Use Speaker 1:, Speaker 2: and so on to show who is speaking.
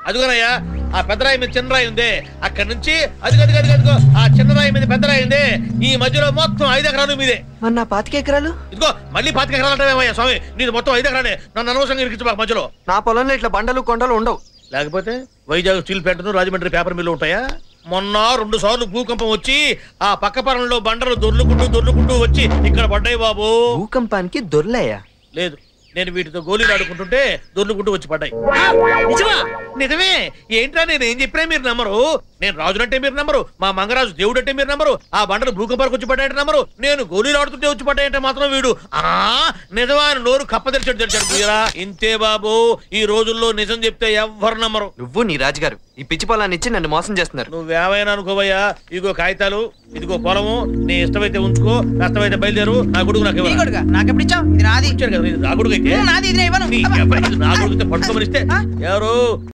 Speaker 1: అదిగోనయ్యా ఆ పెద్దరాయి మీద చిన్నరాయి ఉంది అక్కడి నుంచి అది అది అది అదిగో ఆ చిన్నరాయి మీద పెద్దరాయి ఉంది ఈ మధ్యలో మొత్తం ఐదు ఎకరాలు మీదే
Speaker 2: మరి నా పాతిక ఎకరాలు
Speaker 1: ఇదిగో మళ్ళీ పాతిక ఎకరాలు అంటావేమయ్యా స్వామి నీది మొత్తం ఐదు ఎకరాలే నన్ను అనవసరంగా ఇరికించు మాకు మధ్యలో
Speaker 2: నా పొలంలో ఇట్లా బండలు కొండలు ఉండవు
Speaker 1: లేకపోతే Vizag steel plant Rajahmundry paper mill ఉంటాయా మొన్న రెండు సార్లు భూకంపం వచ్చి ఆ పక్క పొలంలో బండలు దొర్లుకుంటూ దొర్లుకుంటూ వచ్చి ఇక్కడ పడ్డాయి బాబు
Speaker 2: భూకంపానికి దొర్లయ్యా
Speaker 1: లేదు నేను వీటితో గోళీలు ఆడుకుంటుంటే దొర్లుకుంటూ వచ్చి పడ్డాయి నిజమా నిజమే ఏంట్రా నేను ఏం చెప్పినా మీరు నమ్మరు నేను రాజునంటే మీరు నమ్మరు మా మంగరాజు దేవుడు అంటే మీరు నమ్మరు ఆ బండలు భూకంపానికి వచ్చి పడ్డాయంటే నమ్మరు నేను గోళీలు ఆడుతుంటే వచ్చి పడ్డాయంటే మాత్రం వీడు ఆ నిజమా అని నోరు కప్ప తెరిచాడు తెరిచాడు మీరా ఇంతే బాబు ఈ రోజుల్లో నిజం చెప్తే ఎవ్వరు నమ్మరు
Speaker 2: నువ్వు నీ రాజుగారు ఈ పిచ్చి పొలాన్ని ఇచ్చి నన్ను మోసం చేస్తున్నారు
Speaker 1: నువ్వేమైనా అనుకోవయ్యా ఇదిగో కాగితాలు ఇదిగో పొలము నీ ఇష్టమైతే ఉంచుకో కష్టమైతే బయలుదేరు నా కొడుకు నాకు
Speaker 3: నీ
Speaker 1: ఇవ్వాలి.
Speaker 3: కొడుకా నాకెప్పుడు ఇచ్చావు ఇది నాది
Speaker 1: ఇచ్చాడు కదా ఇది నా కొడుకు అయితే
Speaker 3: నాది ఇది ఇవ్వను
Speaker 1: నీ అబ్బాయి, ఇది నా కొడుకు అయితే పట్టుకోమని ఇస్తే
Speaker 3: ఆ?
Speaker 1: ఎవరు